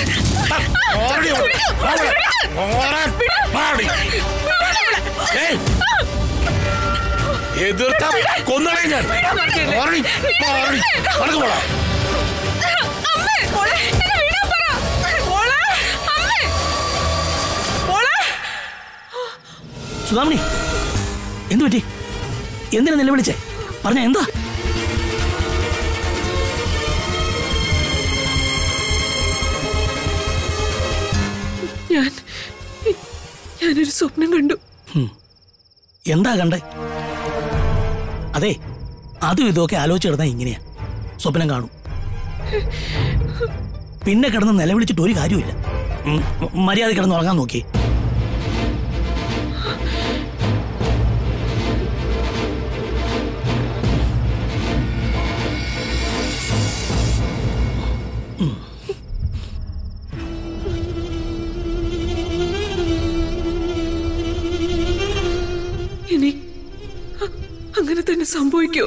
ഓടി ഓടി. ഓടാൻ. മാറി. ഏയ്. എതിർത്ത കൊന്നളെ ഞാൻ ഓടി. മാറി. നടക്ക് പോടാ. മോളെ, എന്നെ വിടാൻ പറ. മോളെ, അമ്മേ. മോളെ. സുധാമണി എന്തു പറ്റി എന്തിനാ നിലവിളിച്ചേ പറഞ്ഞ എന്താ ഞാൻ ഞാനൊരു സ്വപ്നം കണ്ടു എന്താ കണ്ടേ അതെ അതും ഇതൊക്കെ ആലോചിച്ച് കിടന്നാ ഇങ്ങനെയാ സ്വപ്നം കാണും പിന്നെ കിടന്ന് നിലവിളിച്ചിട്ട് ഒരു കാര്യമില്ല ഉം, മര്യാദ കിടന്ന് ഉറങ്ങാൻ നോക്കി ഇനി അ- അങ്ങനെ തന്നെ സംഭവിക്കോ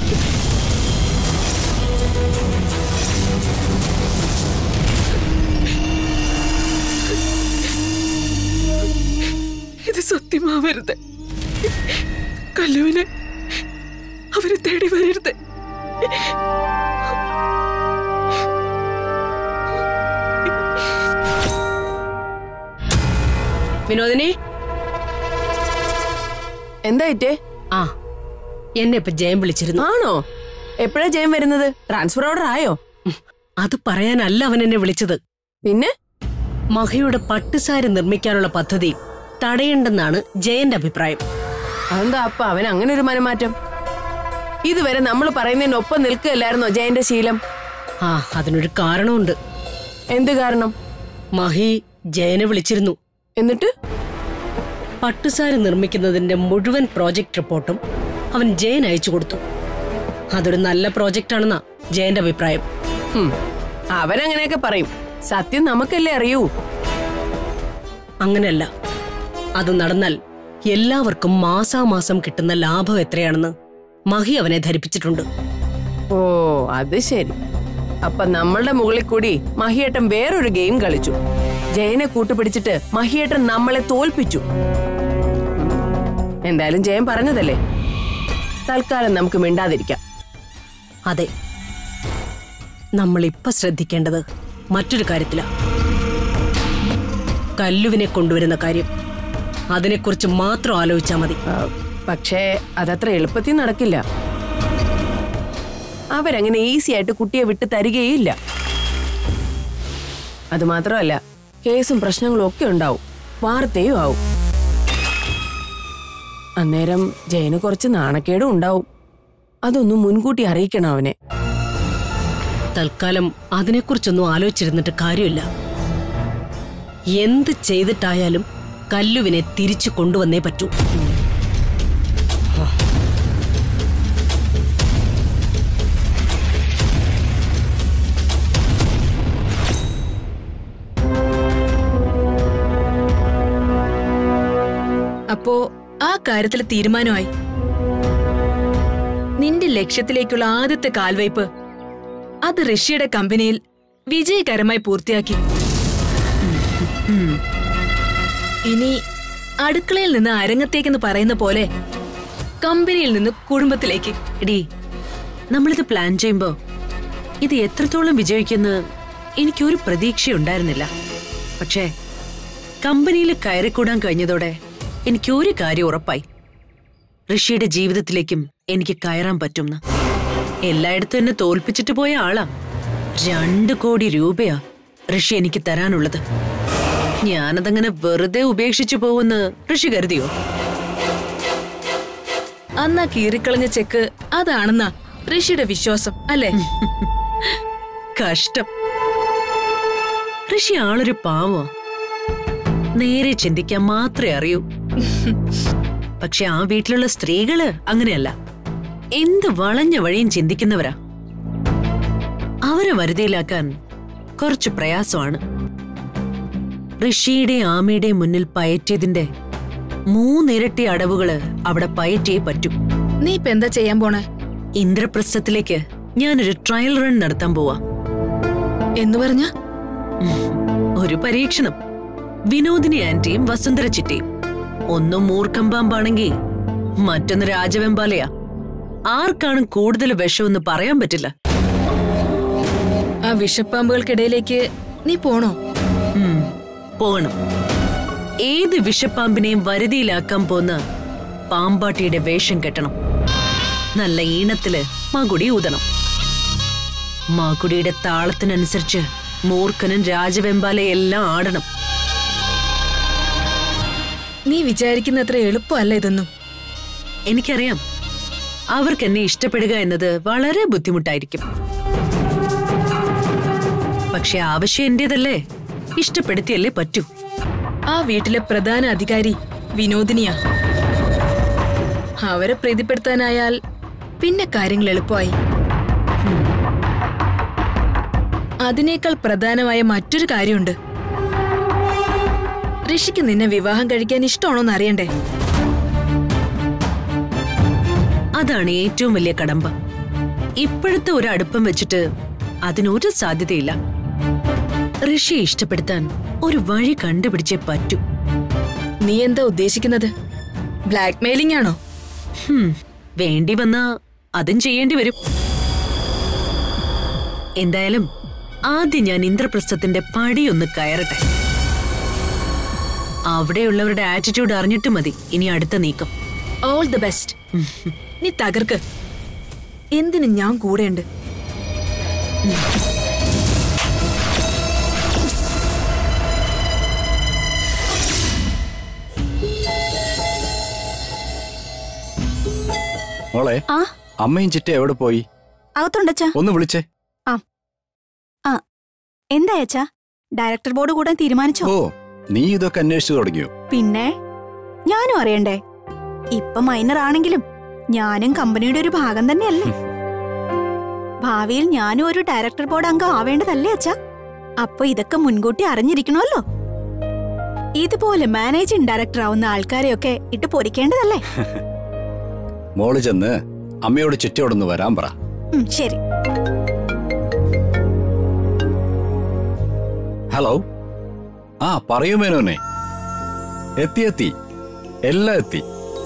ഇത് സത്യമാവരുത് കല്ലുവിനെ അവരെ തേടി വരരുത് വിനോദിനി എന്തായിട്ടേ ആ എന്നെ ഇപ്പൊ ജയം വിളിച്ചിരുന്നു ആണോ എപ്പോഴാ ജയം വരുന്നത് ട്രാൻസ്ഫർ ഓർഡർ ആയോ ഉം, അത് പറയാനല്ല അവൻ എന്നെ വിളിച്ചത് പിന്നെ മഹയുടെ പട്ടുസാരി നിർമ്മിക്കാനുള്ള പദ്ധതി തടയണ്ടെന്നാണ് ജയന്റെ അഭിപ്രായം അതെന്താ അപ്പ അവൻ അങ്ങനെ ഒരു മനമാറ്റം ഇതുവരെ നമ്മൾ പറയുന്നതിനൊപ്പം നിൽക്കുകയല്ലായിരുന്നോ ജയന്റെ ശീലം ആ അതിനൊരു കാരണമുണ്ട് എന്ത് കാരണം മഹി ജയനെ വിളിച്ചിരുന്നു എന്നിട്ട് പട്ടുസാരി നിർമ്മിക്കുന്നതിന്റെ മുഴുവൻ പ്രോജക്ട് റിപ്പോർട്ടും അവൻ ജയൻ അയച്ചു കൊടുത്തു അതൊരു നല്ല പ്രോജക്റ്റ് ആണെന്നാ ജയന്റെ അഭിപ്രായം ഹും, അവനങ്ങനെയൊക്കെ പറയും സത്യം നമുക്കല്ലേ അറിയൂ അങ്ങനെയല്ല അത് നടന്നാൽ എല്ലാവർക്കും മാസാമാസം കിട്ടുന്ന ലാഭം എത്രയാണെന്ന് മഹി അവനെ ധരിപ്പിച്ചിട്ടുണ്ട് ഓ അത് ശരി അപ്പൊ നമ്മളുടെ മുകളിൽ കൂടി മഹിയേട്ടൻ വേറൊരു ഗെയിം കളിച്ചു ജയനെ കൂട്ടുപിടിച്ചിട്ട് മഹിയേട്ടൻ നമ്മളെ തോൽപ്പിച്ചു എന്തായാലും ജയൻ പറഞ്ഞതല്ലേ തൽക്കാലം നമുക്ക് മിണ്ടാതിരിക്കാം അതെ നമ്മൾ ഇപ്പൊ ശ്രദ്ധിക്കേണ്ടത് മറ്റൊരു കാര്യത്തിലാ കല്ലുവിനെ കൊണ്ടുവരുന്ന കാര്യം അതിനെക്കുറിച്ച് മാത്രം ആലോചിച്ചാൽ മതി ആ, പക്ഷേ അതത്ര എളുപ്പത്തിൽ നടക്കില്ല അവരങ്ങനെ ഈസി ആയിട്ട് കുട്ടിയെ വിട്ട് തരികയില്ല അതുമാത്രമല്ല കേസും പ്രശ്നങ്ങളും ഒക്കെ ഉണ്ടാവും വാർത്തയും ആവും അന്നേരം ജയന് കുറച്ച് നാണക്കേടും ഉണ്ടാവും അതൊന്നും മുൻകൂട്ടി അറിയിക്കണം അവനെ തൽക്കാലം അതിനെക്കുറിച്ചൊന്നും ആലോചിച്ചിരുന്നിട്ട് കാര്യമില്ല എന്ത് ചെയ്തിട്ടായാലും കല്ലുവിനെ തിരിച്ചു കൊണ്ടുവന്നേ പറ്റൂ അപ്പോ ആ കാര്യത്തിൽ തീരുമാനമായി നിന്റെ ലക്ഷ്യത്തിലേക്കുള്ള ആദ്യത്തെ കാൽവയ്പ് അത് ഋഷിയുടെ കമ്പനിയിൽ വിജയകരമായി പൂർത്തിയാക്കി ഇനി അടുക്കളയിൽ നിന്ന് അരങ്ങത്തേക്കെന്ന് പറയുന്ന പോലെ കമ്പനിയിൽ നിന്ന് കുടുംബത്തിലേക്ക് എടി നമ്മളിത് പ്ലാൻ ചെയ്യുമ്പോ ഇത് എത്രത്തോളം വിജയിക്കുന്ന് എനിക്കൊരു പ്രതീക്ഷയുണ്ടായിരുന്നില്ല പക്ഷേ കമ്പനിയിൽ കയറിക്കൂടാൻ കഴിഞ്ഞതോടെ എനിക്ക് ഒരു കാര്യം ഉറപ്പായി ഋഷിയുടെ ജീവിതത്തിലേക്കും എനിക്ക് കയറാൻ പറ്റുംന്ന് എല്ലായിടത്തും എന്നെ തോൽപ്പിച്ചിട്ട് പോയ ആളാ രണ്ട് കോടി രൂപയാ ഋഷി എനിക്ക് തരാനുള്ളത് ഞാനതങ്ങനെ വെറുതെ ഉപേക്ഷിച്ചു പോവെന്ന് ഋഷി കരുതിയോ അന്നാ കീറിക്കളഞ്ഞ ചെക്ക് അതാണെന്നാ ഋഷിയുടെ വിശ്വാസം അല്ലേ കഷ്ടം ഋഷി ആളൊരു പാവോ നേരെ ചിന്തിക്കാൻ മാത്രമേ അറിയൂ പക്ഷെ ആ വീട്ടിലുള്ള സ്ത്രീകള് അങ്ങനെയല്ല എന്ത് വളഞ്ഞ വഴിയും ചിന്തിക്കുന്നവരാ അവരെ വരുതിയിലാക്കാൻ കുറച്ച് പ്രയാസമാണ് ഋഷിയുടെയും ആമയുടെയും മുന്നിൽ പയറ്റിയതിന്റെ മൂന്നിരട്ടി അടവുകള് അവിടെ പയറ്റിയേ പറ്റൂ നീ ഇപ്പൊ എന്താ ചെയ്യാൻ പോണേ ഇന്ദ്രപ്രസ്ഥത്തിലേക്ക് ഞാനൊരു ട്രയൽ റൺ നടത്താൻ പോവാ എന്ന് പറഞ്ഞ ഒരു പരീക്ഷണം വിനോദിനി ആന്റിയും വസുന്ധര ചിറ്റയും ഒന്നും മൂർഖം പാമ്പാണെങ്കിൽ മറ്റൊന്ന് രാജവെമ്പാലയാ ആർക്കാണ് കൂടുതൽ വിഷമെന്ന് പറയാൻ പറ്റില്ല ആ വിഷപ്പാമ്പുകൾക്കിടയിലേക്ക് നീ പോണോ ഉം, പോകണം ഏത് വിഷപ്പാമ്പിനെയും വരുതിയിലാക്കാൻ പോന്ന പാമ്പാട്ടിയുടെ വേഷം കെട്ടണം നല്ല ഈണത്തില് മകുടി ഊതണം മകുടിയുടെ താളത്തിനനുസരിച്ച് മൂർഖനും രാജവെമ്പാലയെല്ലാം ആടണം നീ വിചാരിക്കുന്നത്ര എളുപ്പമല്ല ഇതൊന്നും എനിക്കറിയാം അവർക്ക് എന്നെ ഇഷ്ടപ്പെടുക എന്നത് വളരെ ബുദ്ധിമുട്ടായിരിക്കും പക്ഷെ ആവശ്യം എന്റേതല്ലേ ഇഷ്ടപ്പെടുത്തിയല്ലേ പറ്റൂ ആ വീട്ടിലെ പ്രധാന അധികാരി വിനോദിനിയാ അവരെ പ്രീതിപ്പെടുത്താനായാൽ പിന്നെ കാര്യങ്ങൾ എളുപ്പമായി അതിനേക്കാൾ പ്രധാനമായ മറ്റൊരു കാര്യമുണ്ട് ഋഷിക്ക് നിന്നെ വിവാഹം കഴിക്കാൻ ഇഷ്ടമാണോന്ന് അറിയണ്ടേ അതാണ് ഏറ്റവും വലിയ കടമ്പ ഇപ്പോഴത്തെ ഒരു അടുപ്പം വെച്ചിട്ട് അതിനൊരു സാധ്യതയില്ല ഋഷിയെ ഇഷ്ടപ്പെടുത്താൻ ഒരു വഴി കണ്ടുപിടിച്ചേ പറ്റൂ നീ എന്താ ഉദ്ദേശിക്കുന്നത് ബ്ലാക്ക് മെയിലിംഗ് ആണോ ഹും, വേണ്ടി വന്നാ അതും ചെയ്യേണ്ടി വരും എന്തായാലും ആദ്യം ഞാൻ ഇന്ദ്രപ്രസ്ഥത്തിന്റെ പടിയൊന്ന് കയറട്ടെ അവിടെയുള്ളവരുടെ ആറ്റിറ്റ്യൂഡ് അറിഞ്ഞിട്ട് മതി ഇനി അടുത്ത നീക്കം ഓൾ ദി ബെസ്റ്റ് നീ തകർക്ക് എന്തിന് ഞാൻ കൂടെയുണ്ട് മോളെ ആ അമ്മയും ചിറ്റ എവിടെ പോയി അകത്തുണ്ടച്ചാ ഒന്ന് വിളിച്ചേ ആ എന്താ അച്ഛാ ഡയറക്ടർ ബോർഡ് കൂടാൻ തീരുമാനിച്ചോ ഓ നീ ഇതൊക്കെ അന്വേഷിച്ചു തുടങ്ങിയോ പിന്നെ ഞാനും അറിയണ്ടേ ഇപ്പൊ മൈനർ ആണെങ്കിലും ഞാനും കമ്പനിയുടെ ഒരു ഭാഗം തന്നെയല്ലേ ഭാവിയിൽ ഞാനും ഒരു ഡയറക്ടർ ബോർഡ് അംഗം ആവേണ്ടതല്ലേ അച്ഛാ അപ്പൊ ഇതൊക്കെ മുൻകൂട്ടി അറിഞ്ഞിരിക്കണമല്ലോ ഇതുപോലെ മാനേജിംഗ് ഡയറക്ടർ ആവുന്ന ആൾക്കാരെയൊക്കെ ഇട്ട് പൊരിക്കേണ്ടതല്ലേ മോള് ചെന്ന് അമ്മയോട് ചിറ്റയോടൊന്ന് വരാൻ പറ ഉം, ശരി ഹലോ ആ പറയൂ മേനോനെ എത്തി എത്തി എല്ലാം എത്തി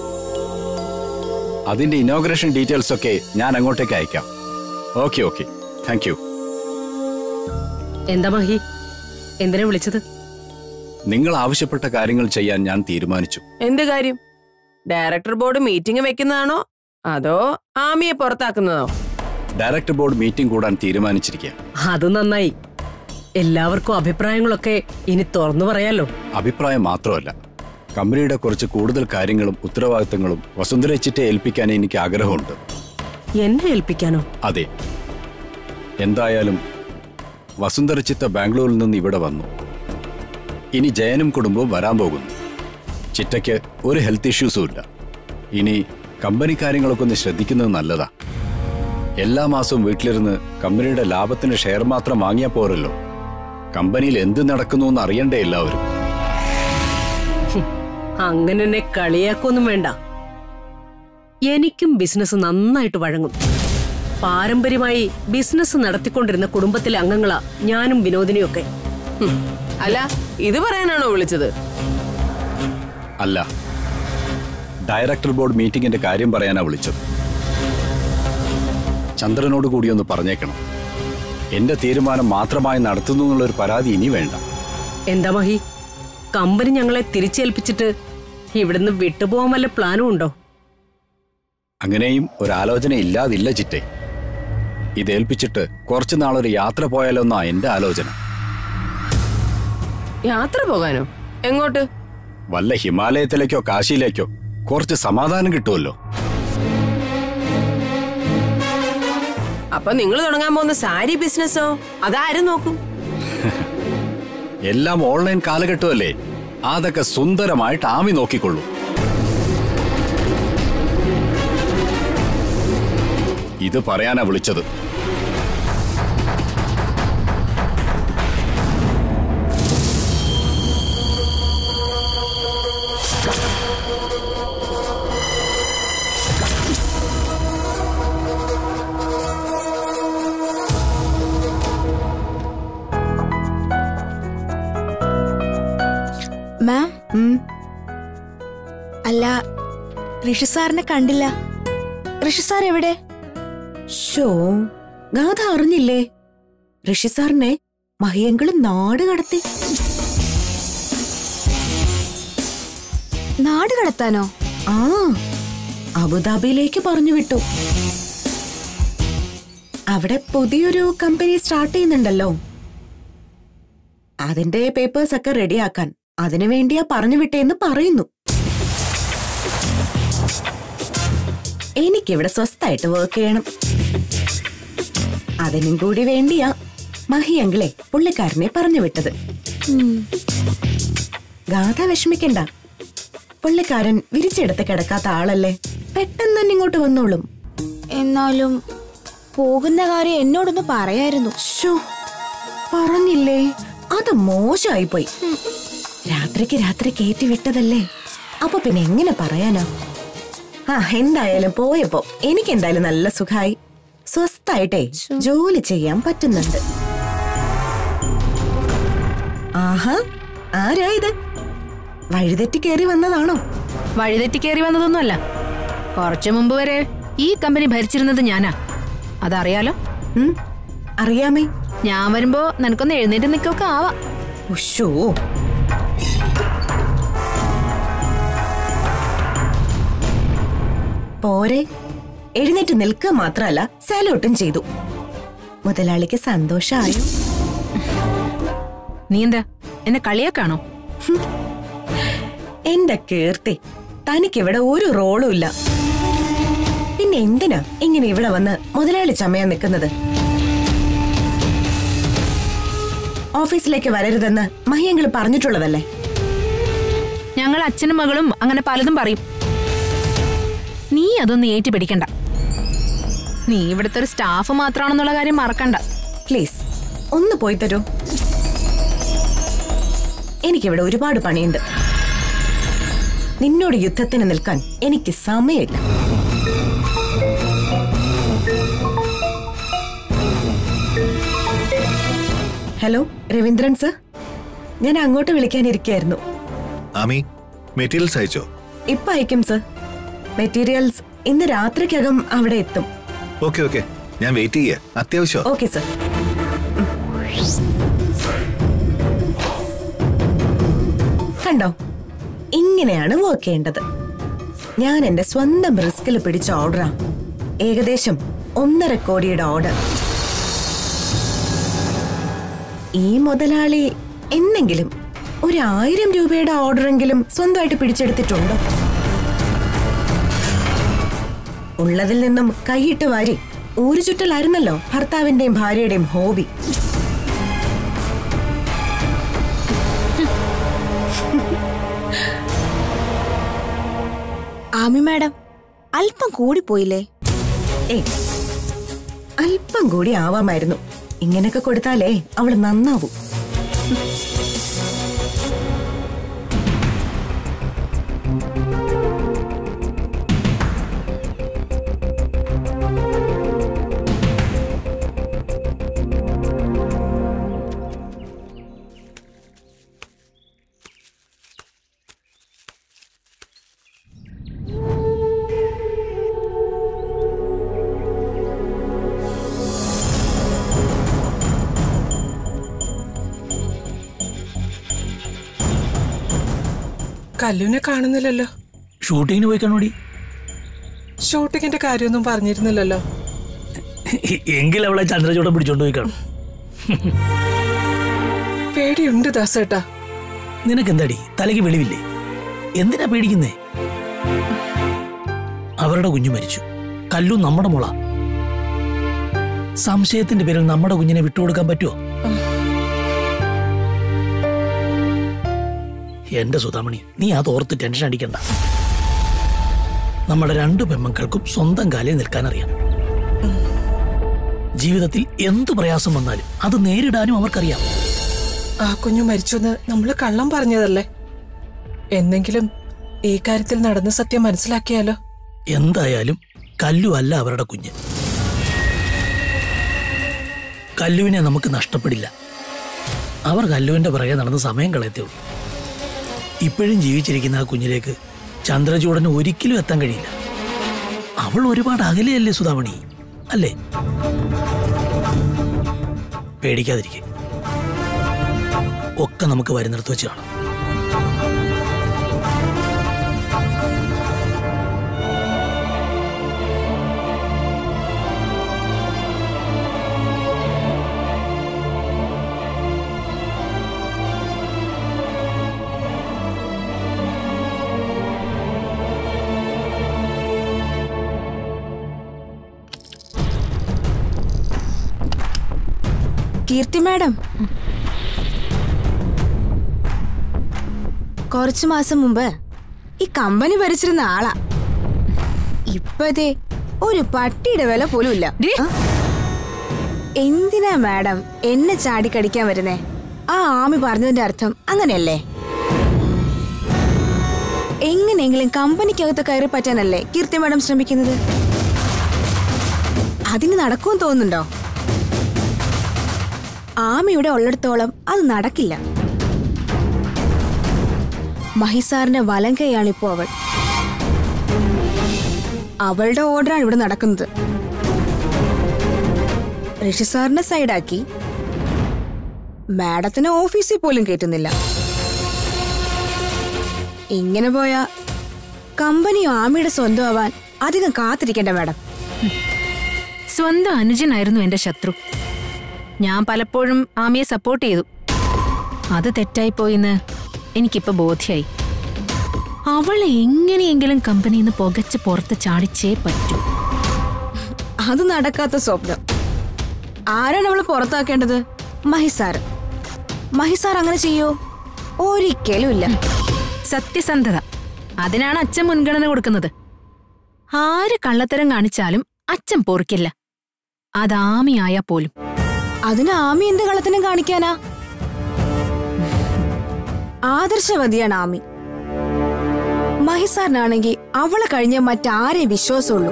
അതിന്റെ ഇനോഗ്രേഷൻ ഡീറ്റെയിൽസ് ഒക്കെ ഞാൻ അങ്ങോട്ടേക്ക് അയക്കാം ഓക്കെ ഓക്കെ താങ്ക് യു എന്താ മഹി എന്തിനാ വിളിച്ചത് നിങ്ങൾ ആവശ്യപ്പെട്ട കാര്യങ്ങൾ ചെയ്യാൻ ഞാൻ തീരുമാനിച്ചു എന്ത് കാര്യം ഡയറക്ടർ ബോർഡ് മീറ്റിംഗ് വെക്കുന്നതാണോ അതോ ആമിയെ പുറത്താക്കുന്നതോ ഡയറക്ടർ ബോർഡ് മീറ്റിംഗ് കൂടാൻ തീരുമാനിച്ചിരിക്കുക അത് നന്നായി എല്ലാവർക്കും അഭിപ്രായങ്ങളൊക്കെ ഇനി തുറന്നു പറയാലോ അഭിപ്രായം മാത്രമല്ല കമ്പനിയുടെ കുറച്ച് കൂടുതൽ കാര്യങ്ങളും ഉത്തരവാദിത്തങ്ങളും വസുന്ധര ചിറ്റെ ഏൽപ്പിക്കാൻ എനിക്ക് ആഗ്രഹമുണ്ട് എന്നെ ഏൽപ്പിക്കാനോ അതെ എന്തായാലും വസുന്ധര ചിത്ത ബാംഗ്ലൂരിൽ നിന്ന് ഇവിടെ വന്നു ഇനി ജയനും കുടുംബവും വരാൻ പോകുന്നു ചിറ്റയ്ക്ക് ഒരു ഹെൽത്ത് ഇഷ്യൂസും ഇല്ല ഇനി കമ്പനി കാര്യങ്ങളൊക്കെ ഒന്ന് ശ്രദ്ധിക്കുന്നത് നല്ലതാ എല്ലാ മാസവും വീട്ടിലിരുന്ന് കമ്പനിയുടെ ലാഭത്തിന് ഷെയർ മാത്രം വാങ്ങിയാൽ പോരല്ലോ കമ്പനിയിൽ എന്ത് നടക്കുന്നു എന്ന് അറിയണ്ടേ എല്ലാവരും അങ്ങനെ എന്നെ കളിയാക്കൊന്നും വേണ്ട എനിക്കും ബിസിനസ് നന്നായിട്ട് വഴങ്ങും പാരമ്പര്യമായി ബിസിനസ് നടത്തിക്കൊണ്ടിരുന്ന കുടുംബത്തിലെ അംഗങ്ങളാ ഞാനും വിനോദിനിയൊക്കെ ഹും. അല്ല ഇത് പറയാനാണോ വിളിച്ചത് അല്ല ഡയറക്ടർ ബോർഡ് മീറ്റിംഗിന്റെ കാര്യം പറയാനാ വിളിച്ചത് ചന്ദ്രനോട് കൂടി ഒന്ന് പറഞ്ഞേക്കണം എന്റെ തീരുമാനം മാത്രമായി നടത്തുന്നു എന്നുള്ളൊരു പരാതി ഇനി വേണ്ട എന്താ മഹി കമ്പനി ഞങ്ങളെ തിരിച്ചേൽപ്പിച്ചിട്ട് ഇവിടുന്ന് വിട്ടുപോകാൻ വല്ല പ്ലാനും ഉണ്ടോ അങ്ങനെയും ഒരു ആലോചന ഇല്ലാതില്ല ചിറ്റെ ഇതേൽപ്പിച്ചിട്ട് കുറച്ചു നാളൊരു യാത്ര പോയാലോന്നാ എന്റെ ആലോചന യാത്ര പോകാനോ എങ്ങോട്ട് വല്ല ഹിമാലയത്തിലേക്കോ കാശിയിലേക്കോ കുറച്ച് സമാധാനം കിട്ടുമല്ലോ അപ്പൊ നിങ്ങൾ തുടങ്ങാൻ പോകുന്ന സാരി ബിസിനസ്സോ അതാരും നോക്കും എല്ലാം ഓൺലൈൻ കാലഘട്ടമല്ലേ അതൊക്കെ സുന്ദരമായിട്ട് ആമി നോക്കിക്കൊള്ളൂ ഇത് പറയാനാ വിളിച്ചത് മാം അല്ല ഋഷി സാറിനെ കണ്ടില്ല ഋഷി സാർ എവിടെ ഷോ ഗാഥ അറിഞ്ഞില്ലേ ഋഷി സാറിനെ മഹിയങ്കള് നാട് കടത്തി നാട് കടത്താനോ ആ അബുദാബിയിലേക്ക് പറഞ്ഞു വിട്ടു അവിടെ പുതിയൊരു കമ്പനി സ്റ്റാർട്ട് ചെയ്യുന്നുണ്ടല്ലോ അതിന്റെ പേപ്പേഴ്സ് ഒക്കെ റെഡിയാക്കാൻ അതിനു വേണ്ടിയാ പറഞ്ഞു വിട്ടേന്ന് പറയുന്നു എനിക്കിവിടെ സ്വസ്ഥായിട്ട് വർക്ക് ചെയ്യണം അതിനും കൂടി വേണ്ടിയാ മഹിയങ്കിളെ പുള്ളിക്കാരനെ പറഞ്ഞു വിട്ടത് ഗാഥ വിഷമിക്കണ്ട പുള്ളിക്കാരൻ വിരിച്ചെടുത്ത് കിടക്കാത്ത ആളല്ലേ പെട്ടെന്ന് തന്നെ ഇങ്ങോട്ട് വന്നോളും എന്നാലും പോകുന്ന കാര്യം എന്നോടൊന്ന് പറയായിരുന്നു ശോ, പറഞ്ഞില്ലേ അത് മോശമായി പോയി രാത്രിക്ക് രാത്രി കയറ്റി വിട്ടതല്ലേ അപ്പൊ പിന്നെ എങ്ങനെ പറയാനാ ആ എന്തായാലും പോയപ്പോ എനിക്ക് എന്തായാലും നല്ല സുഖായി സ്വസ്ഥായിട്ടേ ജോലി ചെയ്യാൻ പറ്റുന്നുണ്ട് ആഹാ ആരാ ഇത് വഴിതെറ്റി കയറി വന്നതാണോ വഴിതെറ്റി കയറി വന്നതൊന്നുമല്ല കുറച്ചു മുമ്പ് വരെ ഈ കമ്പനി ഭരിച്ചിരുന്നത് ഞാനാ അതറിയാലോ ഉം, അറിയാമേ ഞാൻ വരുമ്പോ നിനക്കൊന്ന് എഴുന്നേറ്റ് നിൽക്കൊക്കെ ആവാം ഉഷോ പോരെ എഴുന്നേറ്റ് നിൽക്കുക മാത്രമല്ല സല്യൂട്ടും ചെയ്തു മുതലാളിക്ക് സന്തോഷായോ നീ എന്താ എന്നെ കളിയാക്കാണോ എന്റെ കീർത്തി തനിക്കിവിടെ ഒരു റോളും ഇല്ല പിന്നെ എന്തിനാ ഇങ്ങനെ ഇവിടെ വന്ന് മുതലാളി ചമയാൻ നിൽക്കുന്നത് ഓഫീസിലേക്ക് വരരുതെന്ന് മഹിയങ്ങൾ പറഞ്ഞിട്ടുള്ളതല്ലേ ഞങ്ങൾ അച്ഛനും മകളും അങ്ങനെ പലതും പറയും നീ അതൊന്നും ഏറ്റി പിടിക്കണ്ട നീ ഇവിടുത്തെ ഒരു സ്റ്റാഫ് മാത്രമാണെന്നുള്ള കാര്യം മറക്കണ്ട പ്ലീസ് ഒന്ന് പോയി തരൂ എനിക്കിവിടെ ഒരുപാട് പണിയുണ്ട് നിന്നോട് യുദ്ധത്തിന് നിൽക്കാൻ എനിക്ക് സമയമില്ല ഹലോ രവീന്ദ്രൻ സർ ഞാൻ അങ്ങോട്ട് വിളിക്കാനിരിക്കായിരുന്നു ആമി മെറ്റീരിയൽസ് അയച്ചോ ഇപ്പൊ അയക്കും സർ മെറ്റീരിയൽസ് ഇന്ന് രാത്രിക്കകം അവിടെ എത്തും ഓക്കെ ഓക്കെ ഞാൻ വെയിറ്റ് ചെയ്യാ അത്യാവശ്യം ഓക്കെ സർ കണ്ടോ ഇങ്ങനെയാണ് വർക്ക് ചെയ്യേണ്ടത് ഞാൻ എന്റെ സ്വന്തം റിസ്കിൽ പിടിച്ച ഓർഡറാ ഏകദേശം ഒന്നര കോടിയുടെ ഓർഡർ ഈ മുതലാളി എന്നെങ്കിലും ഒരു ആയിരം രൂപയുടെ ഓർഡറെങ്കിലും സ്വന്തമായിട്ട് പിടിച്ചെടുത്തിട്ടുണ്ടോ ഉള്ളതിൽ നിന്നും കൈയിട്ട് വാരി ഊരു ചുറ്റലായിരുന്നല്ലോ ഭർത്താവിന്റെയും ഭാര്യയുടെയും ഹോബി ആമി മാഡം അല്പം കൂടിപ്പോയില്ലേ ഏ അല്പം കൂടി ആവാമായിരുന്നു ഇങ്ങനെയൊക്കെ കൊടുത്താലേ അവള് നന്നാവും കല്ലുവിനെ കാണുന്നില്ലല്ലോ ഷൂട്ടിങ്ങിന് പോയി കാണോടി ഷൂട്ടിങ്ങിന്റെ കാര്യമൊന്നും പറഞ്ഞിരുന്നില്ലല്ലോ എങ്കിൽ അവളെ ചന്ദ്രചൂടം പിടിച്ചോണ്ട് പോയി കാണും പേടിയുണ്ട് ദാസേട്ടാ നിനക്കെന്താടി തലയ്ക്ക് വെളിവില്ലേ എന്തിനാ പേടിക്കുന്നേ അവരുടെ കുഞ്ഞു മരിച്ചു കല്ലു നമ്മുടെ മോള സംശയത്തിന്റെ പേരിൽ നമ്മുടെ കുഞ്ഞിനെ വിട്ടുകൊടുക്കാൻ പറ്റുമോ എന്റെ സുധാമണി നീ അത് ഓർത്ത് ടെൻഷൻ അടിക്കണ്ട നമ്മുടെ രണ്ടു പെമ്മക്കൾക്കും സ്വന്തം കാലിൽ നിൽക്കാനറിയാം ജീവിതത്തിൽ എന്തു പ്രയാസം വന്നാലും അത് നേരിടാനും അവർക്കറിയാം ആ കുഞ്ഞു മരിച്ചെന്ന് നമ്മൾ കള്ളം പറഞ്ഞതല്ലേ എന്നെങ്കിലും ഈ കാര്യത്തിൽ നടന്ന സത്യം മനസ്സിലാക്കിയാലോ എന്തായാലും കല്ലു അല്ല അവരുടെ കുഞ്ഞ് കല്ലുവിനെ നമുക്ക് നഷ്ടപ്പെടില്ല അവർ കല്ലുവിന്റെ പിറകെ നടന്ന് സമയം കളയത്തേ ഉള്ളൂ ഇപ്പോഴും ജീവിച്ചിരിക്കുന്ന ആ കുഞ്ഞിലേക്ക് ചന്ദ്രചൂടന് ഒരിക്കലും എത്താൻ കഴിയില്ല അവൾ ഒരുപാട് അകലെയല്ലേ സുധാമണി അല്ലേ പേടിക്കാതിരിക്കെ ഒക്കെ നമുക്ക് വരുന്നിടത്ത് വെച്ച് കാണാം കീർത്തി മാഡം കുറച്ചു മാസം മുമ്പ് ഈ കമ്പനി ഭരിച്ചിരുന്ന ആളാ ഇപ്പതേ ഒരു പട്ടിയുടെ വില പോലും ഇല്ല ആ? എന്തിനാ മാഡം എന്നെ ചാടിക്കടിക്കാൻ വരുന്നേ ആ ആമി പറഞ്ഞതിന്റെ അർത്ഥം അങ്ങനെയല്ലേ എങ്ങനെയെങ്കിലും കമ്പനിക്കകത്ത് കയറി പറ്റാനല്ലേ കീർത്തി മാഡം ശ്രമിക്കുന്നത് അതിന് നടക്കുമെന്ന് തോന്നുന്നുണ്ടോ ആമയുടെ ഉള്ളിടത്തോളം അത് നടക്കില്ല മഹിസാറിന്റെ വലം കൈയാണിപ്പോ അവൾ അവളുടെ ഓർഡറാണ് ഇവിടെ നടക്കുന്നത് ഋഷി സാറിനെ സൈഡാക്കി മാഡത്തിന് ഓഫീസിൽ പോലും കയറ്റുന്നില്ല ഇങ്ങനെ പോയാ കമ്പനി ആമയുടെ സ്വന്തമാവാൻ അധികം കാത്തിരിക്കേണ്ട മാഡം സ്വന്തം അനുജനായിരുന്നു എന്റെ ശത്രു ഞാൻ പലപ്പോഴും ആമിയെ സപ്പോർട്ട് ചെയ്തു അത് തെറ്റായിപ്പോയിന്ന് എനിക്കിപ്പോ ബോധ്യായി അവളെ എങ്ങനെയെങ്കിലും കമ്പനിയിൽ നിന്ന് പുകച്ച് പുറത്ത് ചാടിച്ചേ പറ്റൂ അത് നടക്കാത്ത സ്വപ്നം ആരാണ് അവളെ പുറത്താക്കേണ്ടത് മഹിസാർ മഹിസാർ അങ്ങനെ ചെയ്യോ ഒരിക്കലും ഇല്ല സത്യസന്ധത അതിനാണ് അച്ഛൻ മുൻഗണന കൊടുക്കുന്നത് ആര് കള്ളത്തരം കാണിച്ചാലും അച്ഛൻ പൊറിക്കില്ല അതാമിയായാ പോലും അതിന് ആമി എന്ത് കള്ളത്തിനും കാണിക്കാനാ ആദർശവതിയാണ് ആമി മഹിസാറിനാണെങ്കിൽ അവളെ കഴിഞ്ഞ മറ്റാരെ വിശ്വാസമുള്ളൂ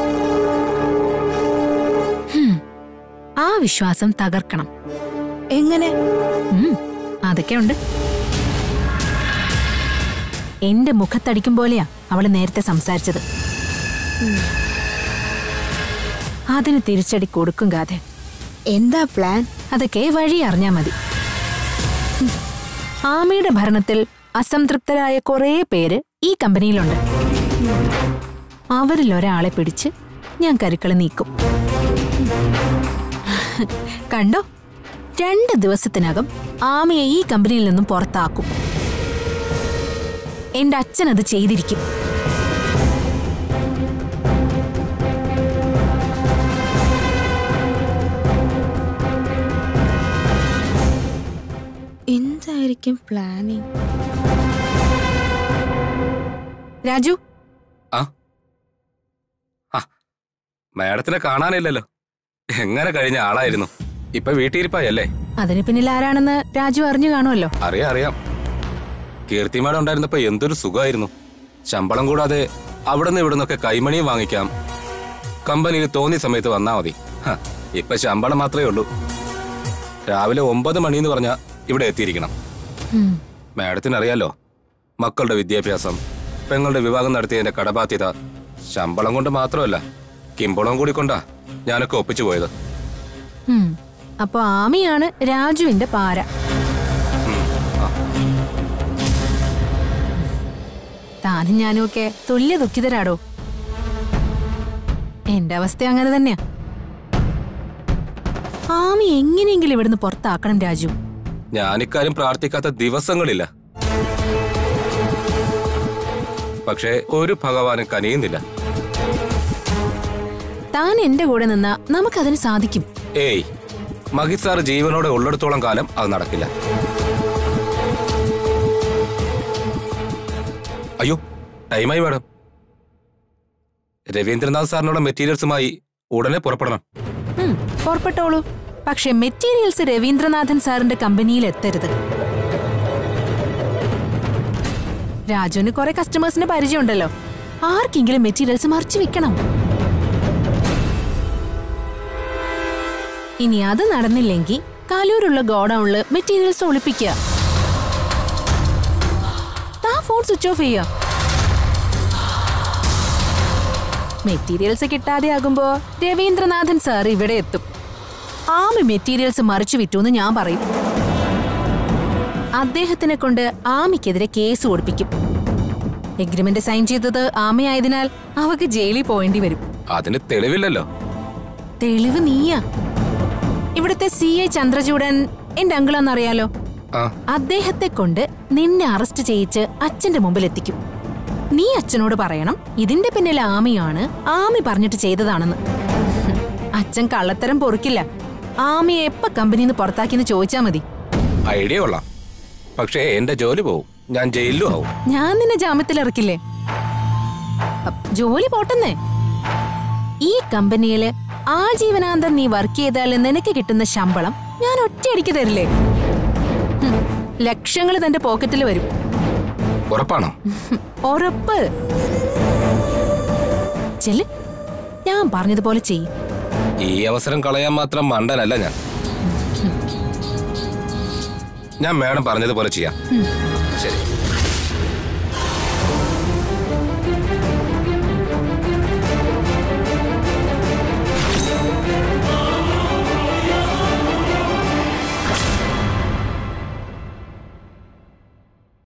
ഹും, ആ വിശ്വാസം തകർക്കണം എങ്ങനെ ഉം, അതൊക്കെ ഉണ്ട് എന്റെ മുഖത്തടിക്കും പോലെയാ അവള് നേരത്തെ സംസാരിച്ചത് അതിന് തിരിച്ചടി കൊടുക്കും കാതെ എന്താ പ്ലാൻ അതൊക്കെ വഴി അറിഞ്ഞാ മതി ഉം. ആമയുടെ ഭരണത്തിൽ അസംതൃപ്തരായ കുറേ പേര് ഈ കമ്പനിയിലുണ്ട് അവരിൽ ഒരാളെ പിടിച്ച് ഞാൻ കരുക്കളെ നീക്കും കണ്ടോ രണ്ട് ദിവസത്തിനകം ആമയെ ഈ കമ്പനിയിൽ നിന്നും പുറത്താക്കും എന്റെ അച്ഛൻ അത് ചെയ്തിരിക്കും എന്തായിരിക്കും പ്ലാനിങ് രാജു മാഡത്തിനെ കാണാനില്ലല്ലോ എങ്ങനെ കഴിഞ്ഞ ആളായിരുന്നു ഇപ്പൊ വീട്ടിയിരിപ്പായല്ലേ അതിന് പിന്നിൽ ആരാണെന്ന് രാജു അറിഞ്ഞു കാണുമല്ലോ അറിയാം അറിയാം കീർത്തി മാഡം ഉണ്ടായിരുന്നപ്പോ എന്തൊരു സുഖമായിരുന്നു ശമ്പളം കൂടാതെ അവിടെ നിന്ന് ഇവിടെ നിന്നൊക്കെ കൈമണിയും വാങ്ങിക്കാം കമ്പനിയിൽ തോന്നിയ സമയത്ത് വന്നാ മതി ഹ, ഇപ്പൊ ശമ്പളം മാത്രമേ ഉള്ളൂ രാവിലെ ഒമ്പത് മണിന്ന് പറഞ്ഞാ ഇവിടെ എത്തിയിരിക്കണം ഉം. മാഡത്തിന് അറിയാലോ മക്കളുടെ വിദ്യാഭ്യാസം പെങ്ങളുടെ വിവാഹം നടത്തിയതിന്റെ കടബാധ്യത ശമ്പളം കൊണ്ട് മാത്രമല്ല കിമ്പളം കൂടി കൊണ്ടാ ഞാനൊക്കെ ഒപ്പിച്ചു പോയത് ഉം. അപ്പൊ ആമിയാണ് രാജുവിന്റെ പാര താനും ഞാനും ഒക്കെ തുല്യ ദുഃഖിതരാടോ എന്റെ അവസ്ഥ അങ്ങനെ തന്നെയാ ആമി എങ്ങനെയെങ്കിലും ഇവിടുന്ന് പുറത്താക്കണം രാജു ഞാനിക്കാര്യം പ്രാർത്ഥിക്കാത്ത ദിവസങ്ങളില്ല പക്ഷേ ഒരു ഭഗവാനും കനിയുന്നില്ല താൻ എന്റെ കൂടെ നിന്നാ നമുക്കതിന് സാധിക്കും ഏയ് മഹിത് സാർ ജീവനോടെ ഉള്ളിടത്തോളം കാലം അത് നടക്കില്ല അയ്യോ ടൈമായി മാഡം രവീന്ദ്രനാഥ് സാറിനുള്ള മെറ്റീരിയൽസുമായി ഉടനെ പുറപ്പെടണം ഉം, പുറപ്പെട്ടോളൂ പക്ഷെ മെറ്റീരിയൽസ് രവീന്ദ്രനാഥൻ സാറിന്റെ കമ്പനിയിൽ എത്തരുത് രാജുവിന് കുറെ കസ്റ്റമേഴ്സിന് പരിചയമുണ്ടല്ലോ ആർക്കെങ്കിലും മെറ്റീരിയൽസ് മറിച്ചു വെക്കണം ഇനി അത് നടന്നില്ലെങ്കിൽ കാലൂരുള്ള ഗോഡൌണില് മെറ്റീരിയൽസ് ഒളിപ്പിക്കുക ഫോൺ സ്വിച്ച് ഓഫ് ചെയ്യാ മെറ്റീരിയൽസ് കിട്ടാതെ ആകുമ്പോ രവീന്ദ്രനാഥൻ സാർ ഇവിടെ എത്തും ആമി മെറ്റീരിയൽസ് മറിച്ചു വിറ്റു എന്ന് ഞാൻ പറയും അദ്ദേഹത്തിനെ കൊണ്ട് ആമിക്കെതിരെ കേസ് കൊടുപ്പിക്കും എഗ്രിമെന്റ് സൈൻ ചെയ്തത് ആമയായതിനാൽ അവക്ക് ജയിലിൽ പോവേണ്ടി വരും അതിന് തെളിവില്ലല്ലോ തെളിവ് നീയാ ഇവിടുത്തെ സി ഐ ചന്ദ്രചൂഡൻ എന്റെ അങ്കിളാന്നറിയാലോ ആ അദ്ദേഹത്തെ കൊണ്ട് നിന്നെ അറസ്റ്റ് ചെയ്യിച്ച് അച്ഛന്റെ മുമ്പിൽ എത്തിക്കും നീ അച്ഛനോട് പറയണം ഇതിന്റെ പിന്നിൽ ആമിയാണ് ആമി പറഞ്ഞിട്ട് ചെയ്തതാണെന്ന് ഹും, അച്ഛൻ കള്ളത്തരം പൊറുക്കില്ല ആമിയെ എപ്പ കമ്പനിന്ന് പുറത്താക്കിന്ന് ചോദിച്ചാ മതി ഐഡിയ കൊള്ളാം പക്ഷേ എന്റെ ജോലി പോവും ഞാൻ ജയിലിലും ആവും ഞാൻ നിന്നെ ജാമ്യത്തിൽ ഇറക്കില്ലേ അപ്പ് ജോലി പോട്ടെന്നേ ഈ കമ്പനിയില് ആജീവനാന്തം നീ വർക്ക് ചെയ്താൽ നിനക്ക് കിട്ടുന്ന ശമ്പളം ഞാൻ ഒറ്റയടിക്ക് തരില്ലേ ഹും, ലക്ഷങ്ങൾ തന്റെ പോക്കറ്റിൽ വരും ഉറപ്പാണോ ഹും, ഉറപ്പ് ചെല് ഞാൻ പറഞ്ഞതുപോലെ ചെയ്യും ഈ അവസരം കളയാൻ മാത്രം മണ്ടനല്ല ഞാൻ ഞാൻ മാഡം പറഞ്ഞതുപോലെ ചെയ്യാം ശരി